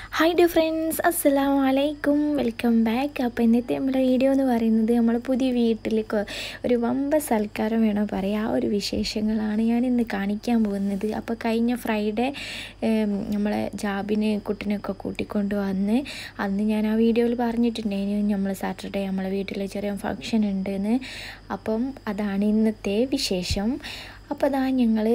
hi D friends അസ്സലാം വലൈക്കും welcome back അപ്പോൾ ഇന്നത്തെ നമ്മുടെ വീഡിയോ എന്ന് പറയുന്നത് നമ്മൾ പുതിയ വീട്ടിലേക്ക് ഒരു വമ്പ സൽക്കാരം വേണോ പറയാം ആ ഒരു വിശേഷങ്ങളാണ് ഞാൻ ഇന്ന് കാണിക്കാൻ പോകുന്നത് അപ്പോൾ കഴിഞ്ഞ ഫ്രൈഡേ നമ്മളെ ജാബിന് കുട്ടിനൊക്കെ കൂട്ടിക്കൊണ്ട് വന്ന് അന്ന് ഞാൻ ആ വീഡിയോയിൽ പറഞ്ഞിട്ടുണ്ടായിരുന്നു നമ്മൾ സാറ്റർഡേ നമ്മളെ വീട്ടിൽ ചെറിയ ഫങ്ഷൻ ഉണ്ടെന്ന് അപ്പം അതാണ് ഇന്നത്തെ വിശേഷം അപ്പോൾ അതാ ഞങ്ങൾ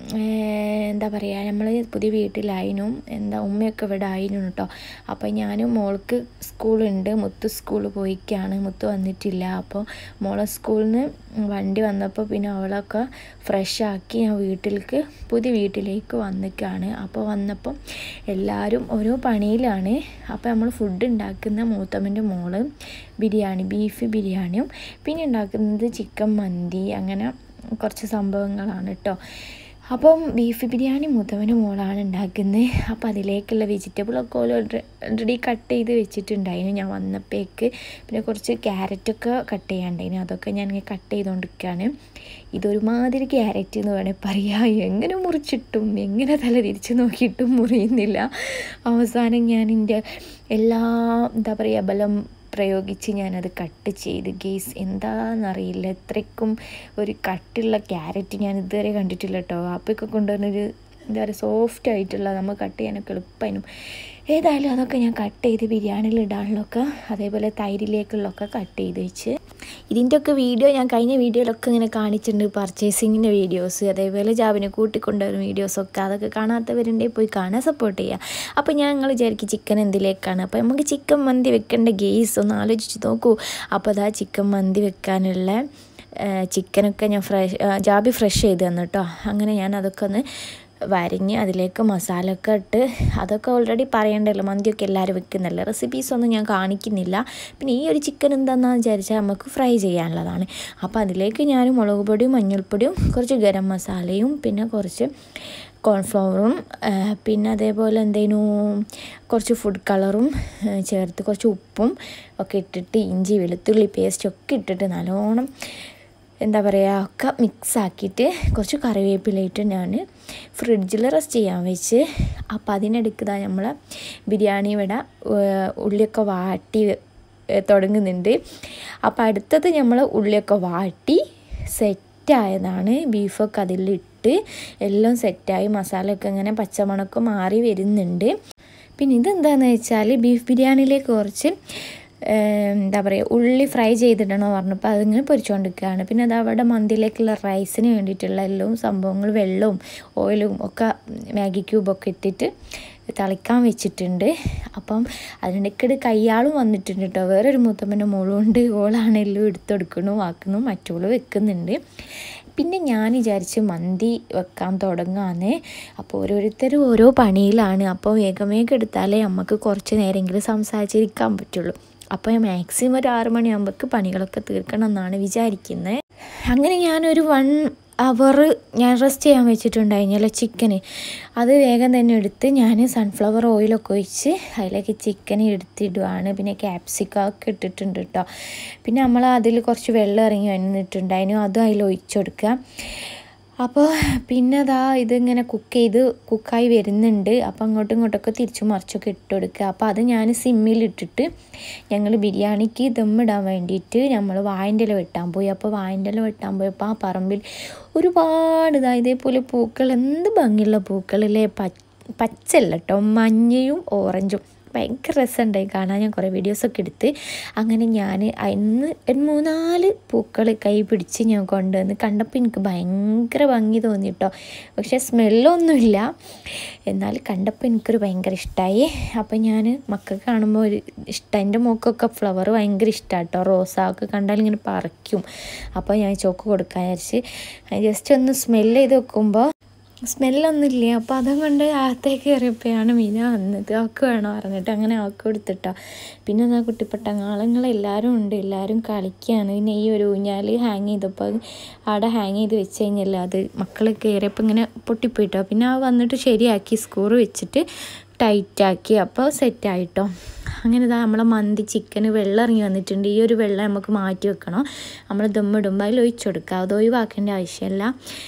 എന്താ പറയുക നമ്മൾ പുതിയ വീട്ടിലായിരുന്നു എന്താ ഉമ്മയൊക്കെ ഇവിടെ ആയിരുന്നു കേട്ടോ അപ്പോൾ ഞാനും മോൾക്ക് സ്കൂളുണ്ട് മുത്ത് സ്കൂളിൽ പോയിക്കാണ് മുത്ത് വന്നിട്ടില്ല അപ്പോൾ മോളെ സ്കൂളിൽ നിന്ന് വണ്ടി വന്നപ്പോൾ പിന്നെ അവളൊക്കെ ഫ്രഷ് ആക്കി ഞാൻ വീട്ടിലേക്ക് പുതിയ വീട്ടിലേക്ക് വന്നിക്കാണ് അപ്പോൾ വന്നപ്പം എല്ലാവരും ഓരോ പണിയിലാണ് അപ്പോൾ നമ്മൾ ഫുഡ് ഉണ്ടാക്കുന്ന മൂത്തമ്മൻ്റെ മോള് ബിരിയാണി ബീഫ് ബിരിയാണിയും പിന്നെ ഉണ്ടാക്കുന്നത് ചിക്കൻ മന്തി അങ്ങനെ കുറച്ച് സംഭവങ്ങളാണ് കേട്ടോ അപ്പം ബീഫ് ബിരിയാണി മുതവന് മോളാണ് ഉണ്ടാക്കുന്നത് അപ്പോൾ അതിലേക്കുള്ള വെജിറ്റബിളൊക്കെ ഓൾറെഡി കട്ട് ചെയ്ത് വെച്ചിട്ടുണ്ടായിരുന്നു ഞാൻ വന്നപ്പോഴേക്ക് പിന്നെ കുറച്ച് ക്യാരറ്റൊക്കെ കട്ട് ചെയ്യാണ്ടായിരുന്നു അതൊക്കെ ഞാൻ ഇങ്ങനെ കട്ട് ചെയ്തുകൊണ്ടിരിക്കുകയാണ് ഇതൊരുമാതിരി ക്യാരറ്റ് എന്ന് വേണേൽ പറയാം എങ്ങനെ മുറിച്ചിട്ടും എങ്ങനെ തല തിരിച്ച് നോക്കിയിട്ടും മുറിയുന്നില്ല അവസാനം ഞാൻ എൻ്റെ എല്ലാ എന്താ പറയുക ബലം പ്രയോഗിച്ച് ഞാനത് കട്ട് ചെയ്ത് ഗേസ് എന്താണെന്നറിയില്ല ഇത്രയ്ക്കും ഒരു കട്ടുള്ള ക്യാരറ്റ് ഞാൻ ഇതുവരെ കണ്ടിട്ടില്ല കേട്ടോ അപ്പൊക്കെ കൊണ്ടുവന്നൊരു എന്താ പറയുക സോഫ്റ്റ് ആയിട്ടുള്ള നമ്മൾ കട്ട് ചെയ്യാനൊക്കെ എളുപ്പമായിരുന്നു ഏതായാലും അതൊക്കെ ഞാൻ കട്ട് ചെയ്ത് ബിരിയാണിയിൽ ഇടാനുള്ളതൊക്കെ അതേപോലെ തൈരിലേക്കുള്ളതൊക്കെ കട്ട് ചെയ്ത് വെച്ച് ഇതിൻ്റെയൊക്കെ വീഡിയോ ഞാൻ കഴിഞ്ഞ വീഡിയോയിലൊക്കെ ഇങ്ങനെ കാണിച്ചിട്ടുണ്ട് പർച്ചേസിങ്ങിൻ്റെ വീഡിയോസ് അതേപോലെ ജാബിനെ കൂട്ടിക്കൊണ്ടുവരുന്ന വീഡിയോസൊക്കെ അതൊക്കെ കാണാത്തവരുണ്ടെങ്കിൽ പോയി കാണാൻ സപ്പോർട്ട് ചെയ്യുക അപ്പോൾ ഞാൻ നിങ്ങൾ വിചാരിക്കും ചിക്കൻ എന്തിലേക്കാണ് അപ്പോൾ നമുക്ക് ചിക്കൻ മന്തി വെക്കേണ്ട ഗേസ് ഒന്ന് ആലോചിച്ച് നോക്കൂ അപ്പോൾ അതാ ചിക്കൻ മന്തി വെക്കാനുള്ള ചിക്കനൊക്കെ ഞാൻ ഫ്രഷ് ജാബി ഫ്രഷ് ചെയ്ത് തന്നു കേട്ടോ അങ്ങനെ ഞാൻ അതൊക്കെ ഒന്ന് വരഞ്ഞ് അതിലേക്ക് മസാലയൊക്കെ ഇട്ട് അതൊക്കെ ഓൾറെഡി പറയണ്ടല്ലോ മന്തിയൊക്കെ എല്ലാവരും വെക്കുന്നല്ലേ റെസിപ്പീസൊന്നും ഞാൻ കാണിക്കുന്നില്ല പിന്നെ ഈ ഒരു ചിക്കൻ എന്താണെന്ന് വിചാരിച്ചാൽ നമുക്ക് ഫ്രൈ ചെയ്യാനുള്ളതാണ് അപ്പോൾ അതിലേക്ക് ഞാൻ മുളക് പൊടിയും മഞ്ഞൾപ്പൊടിയും കുറച്ച് ഗരം മസാലയും പിന്നെ കുറച്ച് കോൺഫ്ലവറും പിന്നെ അതേപോലെ എന്തേനു കുറച്ച് ഫുഡ് കളറും ചേർത്ത് കുറച്ച് ഉപ്പും ഒക്കെ ഇട്ടിട്ട് ഇഞ്ചി വെളുത്തുള്ളി പേസ്റ്റ് ഒക്കെ ഇട്ടിട്ട് നല്ലോണം എന്താ പറയുക ഒക്കെ മിക്സ് ആക്കിയിട്ട് കുറച്ച് കറിവേപ്പിലയിട്ട് ഞാൻ ഫ്രിഡ്ജിൽ റെസ്റ്റ് ചെയ്യാൻ വെച്ച് അപ്പോൾ അതിനിടയ്ക്ക് നമ്മൾ ബിരിയാണി ഇവിടെ ഉള്ളിയൊക്കെ വാട്ടി തുടങ്ങുന്നുണ്ട് അപ്പോൾ അടുത്തത് നമ്മൾ ഉള്ളിയൊക്കെ വാട്ടി സെറ്റായതാണ് ബീഫൊക്കെ അതിലിട്ട് എല്ലാം സെറ്റായി മസാലയൊക്കെ ഇങ്ങനെ പച്ചമണമൊക്കെ മാറി വരുന്നുണ്ട് പിന്നെ ഇതെന്താണെന്ന് വെച്ചാൽ ബീഫ് ബിരിയാണിയിലേക്ക് കുറച്ച് എന്താ പറയുക ഉള്ളി ഫ്രൈ ചെയ്തിടണോ പറഞ്ഞപ്പോൾ അതിങ്ങനെ പൊരിച്ചുകൊണ്ടിരിക്കുകയാണ് പിന്നെ അത് അവിടെ മന്തിയിലേക്കുള്ള റൈസിന് വേണ്ടിയിട്ടുള്ള എല്ലാം സംഭവങ്ങൾ വെള്ളവും ഓയിലും ഒക്കെ മാഗി ക്യൂബൊക്കെ ഇട്ടിട്ട് തിളയ്ക്കാൻ വെച്ചിട്ടുണ്ട് അപ്പം അതിനിടയ്ക്കിടെ കയ്യാളും വന്നിട്ടുണ്ട് കേട്ടോ വേറൊരു മൂത്തമ്മൻ്റെ മോളുകൊണ്ട് ഓളാണ് എല്ലാം എടുത്തെടുക്കണു ആക്കുന്നു മറ്റോള് വെക്കുന്നുണ്ട് പിന്നെ ഞാൻ വിചാരിച്ച് മന്തി വെക്കാൻ തുടങ്ങാന്ന് അപ്പോൾ ഓരോരുത്തരും ഓരോ പണിയിലാണ് അപ്പോൾ വേഗം വേഗം എടുത്താലേ നമുക്ക് കുറച്ച് നേരമെങ്കിലും സംസാരിച്ചിരിക്കാൻ പറ്റുള്ളൂ അപ്പോൾ മാക്സിമം ഒരു ആറ് മണിയാകുമ്പോഴേക്ക് പണികളൊക്കെ തീർക്കണം എന്നാണ് വിചാരിക്കുന്നത് അങ്ങനെ ഞാനൊരു വൺ അവർ ഞാൻ റെസ്റ്റ് ചെയ്യാൻ വെച്ചിട്ടുണ്ടായിരുന്നല്ലോ ചിക്കന് അത് വേഗം തന്നെ എടുത്ത് ഞാൻ സൺഫ്ലവർ ഓയിലൊക്കെ ഒഴിച്ച് അതിലേക്ക് ചിക്കൻ എടുത്തിടുവാണ് പിന്നെ ക്യാപ്സിക്കൊക്കെ ഇട്ടിട്ടുണ്ട് കേട്ടോ പിന്നെ നമ്മൾ അതിൽ കുറച്ച് വെള്ളം ഇറങ്ങി വന്നിട്ടുണ്ടായിരുന്നു അതും അതിൽ ഒഴിച്ചു കൊടുക്കുക അപ്പോൾ പിന്നെ അതാ ഇതിങ്ങനെ കുക്ക് ചെയ്ത് കുക്കായി വരുന്നുണ്ട് അപ്പോൾ അങ്ങോട്ടും ഇങ്ങോട്ടൊക്കെ തിരിച്ചു മറിച്ചൊക്കെ ഇട്ട് കൊടുക്കുക അപ്പോൾ അത് ഞാൻ സിമ്മിലിട്ടിട്ട് ഞങ്ങൾ ബിരിയാണിക്ക് ദമ്മിടാൻ വേണ്ടിയിട്ട് നമ്മൾ വായൻ്റെ ഇല വെട്ടാൻ പോയി അപ്പോൾ വായൻ്റെ ഇല വെട്ടാൻ പോയപ്പോൾ ആ പറമ്പിൽ ഒരുപാട് ഇതാ ഇതേപോലെ പൂക്കൾ എന്ത് ഭംഗിയുള്ള പൂക്കളല്ലേ പച്ചല്ല കേട്ടോ മഞ്ഞയും ഓറഞ്ചും ഭയങ്കര രസമുണ്ടായി കാണാൻ ഞാൻ കുറേ വീഡിയോസൊക്കെ എടുത്ത് അങ്ങനെ ഞാൻ ഇന്ന് മൂന്നാല് പൂക്കൾ കൈ പിടിച്ച് ഞാൻ കൊണ്ടുവന്ന് കണ്ടപ്പോൾ എനിക്ക് ഭയങ്കര ഭംഗി തോന്നി കേട്ടോ പക്ഷേ സ്മെല്ലൊന്നുമില്ല എന്നാൽ കണ്ടപ്പോൾ എനിക്കൊരു ഭയങ്കര ഇഷ്ടമായി അപ്പോൾ ഞാൻ മക്കൾക്ക് കാണുമ്പോൾ ഒരു ഇഷ്ടം എൻ്റെ മോക്കൊക്കെ ഫ്ലവർ ഭയങ്കര ഇഷ്ടമാണ് കേട്ടോ റോസാഒക്കെ കണ്ടാൽ ഇങ്ങനെ പറിക്കും അപ്പോൾ ഞാൻ ചോക്ക് കൊടുക്കാൻ വിചാരിച്ച് ജസ്റ്റ് ഒന്ന് സ്മെല്ല് ചെയ്ത് വെക്കുമ്പോൾ സ്മെല്ലൊന്നുമില്ല അപ്പോൾ അതും കൊണ്ട് അകത്തേക്ക് കയറിയപ്പോഴാണ് മീന വന്നത് അവൾക്ക് വേണോ പറഞ്ഞിട്ട് അങ്ങനെ അവൾക്ക് കൊടുത്തിട്ടോ പിന്നെ അതാ കുട്ടിപ്പട്ടങ്ങാളങ്ങൾ എല്ലാവരും ഉണ്ട് എല്ലാവരും കളിക്കുകയാണ് പിന്നെ ഈ ഒരു ഊഞ്ഞാൽ ഹാങ് ചെയ്തപ്പോൾ അവിടെ ഹാങ് ചെയ്ത് വെച്ച് കഴിഞ്ഞാൽ അത് മക്കൾ കയറിയപ്പോൾ ഇങ്ങനെ പൊട്ടിപ്പോയിട്ടോ പിന്നെ ആ വന്നിട്ട് ശരിയാക്കി സ്കൂർ വെച്ചിട്ട് ടൈറ്റാക്കി അപ്പോൾ സെറ്റായിട്ടോ അങ്ങനെ ഇതാ നമ്മളെ മന്തി ചിക്കന് വെള്ളം ഇറങ്ങി വന്നിട്ടുണ്ട് ഈ ഒരു വെള്ളം നമുക്ക് മാറ്റി വെക്കണം നമ്മൾ ദമ്മിടുമ്പോൾ അതിൽ ഒഴിച്ചു കൊടുക്കുക അത് ഒഴിവാക്കേണ്ട ആവശ്യമില്ല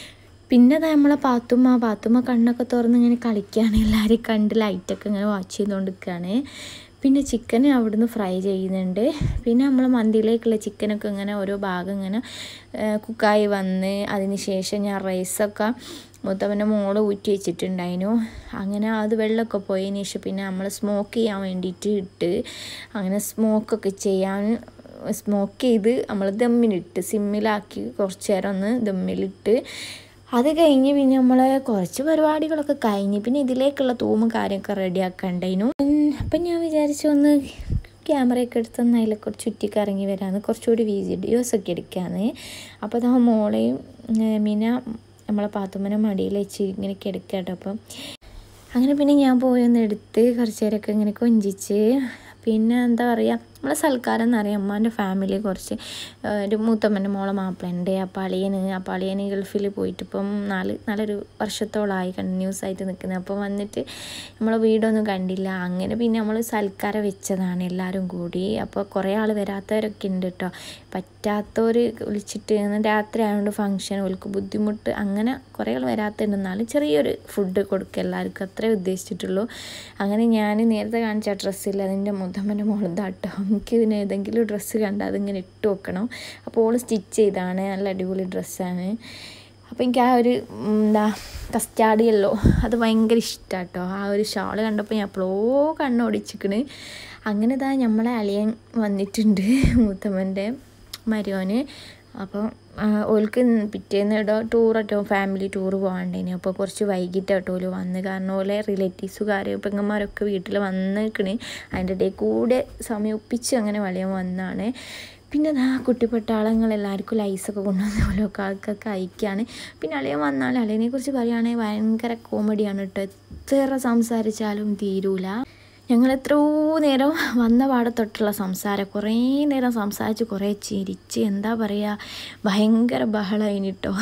പിന്നെ അത് നമ്മളെ പാത്തുമ്മ പാത്തുമ്മ കണ്ണൊക്കെ തുറന്ന് ഇങ്ങനെ കളിക്കുകയാണ് എല്ലാവരെയും കണ്ട് ലൈറ്റൊക്കെ ഇങ്ങനെ വാച്ച് ചെയ്തുകൊണ്ടിരിക്കുകയാണ് പിന്നെ ചിക്കൻ അവിടുന്ന് ഫ്രൈ ചെയ്യുന്നുണ്ട് പിന്നെ നമ്മൾ മന്തിയിലേക്കുള്ള ചിക്കനൊക്കെ ഇങ്ങനെ ഓരോ ഭാഗം ഇങ്ങനെ കുക്കായി വന്ന് അതിന് ശേഷം ഞാൻ റൈസൊക്കെ മൂത്തവൻ്റെ മോള് ഊറ്റി വെച്ചിട്ടുണ്ടായിരുന്നു അങ്ങനെ അത് വെള്ളമൊക്കെ പോയതിന് ശേഷം പിന്നെ നമ്മൾ സ്മോക്ക് ചെയ്യാൻ വേണ്ടിയിട്ട് ഇട്ട് അങ്ങനെ സ്മോക്കൊക്കെ ചെയ്യാൻ സ്മോക്ക് ചെയ്ത് നമ്മൾ ദമ്മിലിട്ട് സിമ്മിലാക്കി കുറച്ച് നേരം ഒന്ന് ദമ്മിലിട്ട് അത് കഴിഞ്ഞ് പിന്നെ നമ്മൾ കുറച്ച് പരിപാടികളൊക്കെ കഴിഞ്ഞ് പിന്നെ ഇതിലേക്കുള്ള തൂമും കാര്യമൊക്കെ റെഡിയാക്കണ്ടായിരുന്നു അപ്പം ഞാൻ വിചാരിച്ചു ഒന്ന് ക്യാമറയൊക്കെ എടുത്തൊന്ന് അതിലൊക്കെ ചുറ്റിക്കറങ്ങി വരാമെന്ന് കുറച്ചുകൂടി വീഡിയോസ് ഒക്കെ എടുക്കാമെന്ന് അപ്പോൾ അത് മോളെയും മീന നമ്മളെ പാത്തുമ്മനെ മടിയിൽ വെച്ച് ഇങ്ങനെ കിടക്കുക കേട്ടോ അപ്പം അങ്ങനെ പിന്നെ ഞാൻ പോയി ഒന്ന് എടുത്ത് കുറച്ച് നേരമൊക്കെ ഇങ്ങനെ കൊഞ്ചിച്ച് പിന്നെ എന്താ പറയുക നമ്മളെ സൽക്കാരം എന്നറിയാം അമ്മാൻ്റെ ഫാമിലി കുറച്ച് ഒരു മൂത്തമ്മൻ്റെ മോളെ മാപ്പിളുണ്ട് അപ്പോൾ അളിയന് അപ്പോൾ അളിയന് ഗൾഫിൽ പോയിട്ട് ഇപ്പം നാല് നാലൊരു വർഷത്തോളമായി കണ്ടിന്യൂസ് ആയിട്ട് നിൽക്കുന്നത് അപ്പോൾ വന്നിട്ട് നമ്മളെ വീടൊന്നും കണ്ടില്ല അങ്ങനെ പിന്നെ നമ്മൾ സൽക്കാരം വെച്ചതാണ് എല്ലാവരും കൂടി അപ്പോൾ കുറേ ആൾ വരാത്തവരൊക്കെ ഉണ്ട് കേട്ടോ പറ്റാത്തവർ വിളിച്ചിട്ട് രാത്രി ആയതുകൊണ്ട് ഫങ്ഷൻ ഓൾക്ക് ബുദ്ധിമുട്ട് അങ്ങനെ കുറേ ആൾ വരാത്തുണ്ടെന്നാലും ചെറിയൊരു ഫുഡ് കൊടുക്കുക എല്ലാവർക്കും അത്രേ ഉദ്ദേശിച്ചിട്ടുള്ളൂ അങ്ങനെ ഞാൻ നേരത്തെ കാണിച്ച ഡ്രസ്സിൽ അതിൻ്റെ മുതമ്മൻ്റെ മുളതാട്ടോ എനിക്ക് പിന്നെ ഏതെങ്കിലും ഡ്രസ്സ് കണ്ടാൽ അതിങ്ങനെ ഇട്ട് വെക്കണം അപ്പോൾ ഓൾ സ്റ്റിച്ച് ചെയ്താണ് നല്ല അടിപൊളി ഡ്രസ്സാണ് അപ്പോൾ എനിക്ക് ആ ഒരു എന്താ കസ്റ്റാർഡ് യെല്ലോ അത് ഭയങ്കര ഇഷ്ടമാണ് കേട്ടോ ആ ഒരു ഷാൾ കണ്ടപ്പോൾ ഞാൻ എപ്പോഴോ കണ്ണോടിച്ചിക്കണ് അങ്ങനെ ഇതാ നമ്മളെ അളിയൻ വന്നിട്ടുണ്ട് മൂത്തമ്മൻ്റെ മരുവന് അപ്പോൾ ഓൾക്ക് പിറ്റേന്ന് ഇടോ ടൂറട്ടോ ഫാമിലി ടൂർ പോകാണ്ടേനി അപ്പോൾ കുറച്ച് വൈകിട്ടാട്ടോ ഓല് വന്ന് കാരണം ഓലെ റിലേറ്റീവ്സുകാർ പെങ്ങന്മാരൊക്കെ വീട്ടിൽ വന്നിക്കണ് അതിൻ്റെ ഇടയിൽ കൂടെ സമയം ഒപ്പിച്ച് അങ്ങനെ വളിയാൻ വന്നാണ് പിന്നെ അതാ കുട്ടിപ്പട്ടാളങ്ങൾ എല്ലാവർക്കും ലൈസൊക്കെ കൊണ്ടുവന്ന് ഓരോക്കെ ആൾക്കൊക്കെ അയക്കുകയാണ് പിന്നെ അളിയൻ വന്നാൽ അളിയനെ കുറിച്ച് പറയുകയാണെങ്കിൽ ഭയങ്കര കോമഡിയാണ് കേട്ടോ എത്ര സംസാരിച്ചാലും തീരൂല ഞങ്ങൾ എത്രയോ നേരം വന്ന പാടെ തൊട്ടുള്ള സംസാരം കുറേ നേരം സംസാരിച്ച് കുറേ ചിരിച്ച് എന്താ പറയുക ഭയങ്കര ബഹളമായിന് കേട്ടോ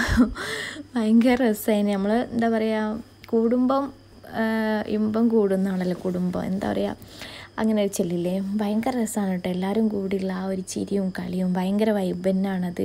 ഭയങ്കര രസമായിന് നമ്മൾ എന്താ പറയുക കുടുംബം ഇമ്പം കൂടുന്നാണല്ലോ കുടുംബം എന്താ പറയുക അങ്ങനെ ഒരു ചെല്ലില്ലേ ഭയങ്കര രസമാണ് കേട്ടോ എല്ലാവരും കൂടിയുള്ള ആ ഒരു ചിരിയും കളിയും ഭയങ്കര വൈബ് തന്നെയാണത്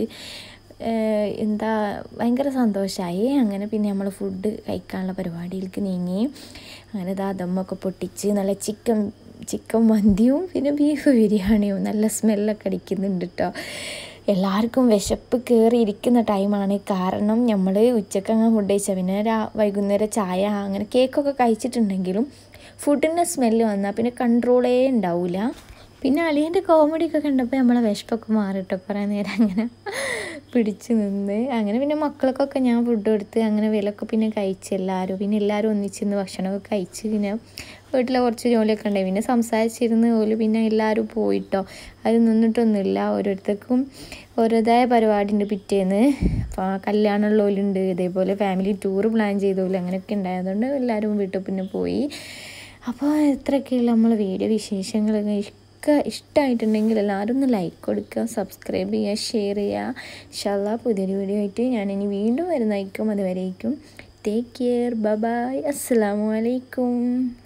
എന്താ ഭയങ്കര സന്തോഷമായി അങ്ങനെ പിന്നെ നമ്മൾ ഫുഡ് കഴിക്കാനുള്ള പരിപാടിയിലേക്ക് നീങ്ങി അങ്ങനെ ഇതാ ദമ്മൊക്കെ പൊട്ടിച്ച് നല്ല ചിക്കൻ ചിക്കൻ മന്തിയും പിന്നെ ബീഫ് ബിരിയാണിയും നല്ല സ്മെല്ലൊക്കെ അടിക്കുന്നുണ്ട് കേട്ടോ എല്ലാവർക്കും വിശപ്പ് കയറി ഇരിക്കുന്ന ടൈമാണ് കാരണം നമ്മൾ ഉച്ചക്ക് അങ്ങനെ ഫുഡ് കഴിച്ചാൽ പിന്നെ രാ വൈകുന്നേരം ചായ അങ്ങനെ കേക്കൊക്കെ കഴിച്ചിട്ടുണ്ടെങ്കിലും ഫുഡിൻ്റെ സ്മെല്ല് വന്നാൽ പിന്നെ കൺട്രോളേ ഉണ്ടാവില്ല പിന്നെ അളിയൻ്റെ കോമഡിയൊക്കെ കണ്ടപ്പോൾ നമ്മളെ വിശപ്പൊക്കെ മാറിട്ടോ കുറേ നേരം അങ്ങനെ പിടിച്ച് നിന്ന് അങ്ങനെ പിന്നെ മക്കൾക്കൊക്കെ ഞാൻ ഫുഡ് കൊടുത്ത് അങ്ങനെ വിലൊക്കെ പിന്നെ കഴിച്ച് എല്ലാവരും പിന്നെ എല്ലാവരും ഒന്നിച്ചിരുന്ന് ഭക്ഷണമൊക്കെ കഴിച്ച് പിന്നെ വീട്ടിലെ കുറച്ച് ജോലിയൊക്കെ ഉണ്ടായി പിന്നെ സംസാരിച്ചിരുന്ന് ഓല് പിന്നെ എല്ലാവരും പോയിട്ടോ അത് നിന്നിട്ടൊന്നുമില്ല ഓരോരുത്തർക്കും ഓരോതായ പരിപാടി ഉണ്ട് പിറ്റേന്ന് അപ്പോൾ കല്യാണമുള്ളവരുണ്ട് ഇതേപോലെ ഫാമിലി ടൂർ പ്ലാൻ ചെയ്തോലും അങ്ങനെയൊക്കെ ഉണ്ടായതുകൊണ്ട് എല്ലാവരും വീട്ടിൽ പിന്നെ പോയി അപ്പോൾ ഇത്രയൊക്കെയുള്ള നമ്മളെ വീഡിയോ വിശേഷങ്ങളൊക്കെ ഒക്കെ ഇഷ്ടമായിട്ടുണ്ടെങ്കിൽ എല്ലാവരും ഒന്ന് ലൈക്ക് കൊടുക്കുക സബ്സ്ക്രൈബ് ചെയ്യുക ഷെയർ ചെയ്യുക ഇൻഷാല്ലാ പുതിയൊരു വീഡിയോ ആയിട്ട് ഞാനിനി വീണ്ടും വരുന്നതായിരിക്കും അതുവരേക്കും ടേക്ക് കെയർ ബൈ അസ്സാം വലൈക്കും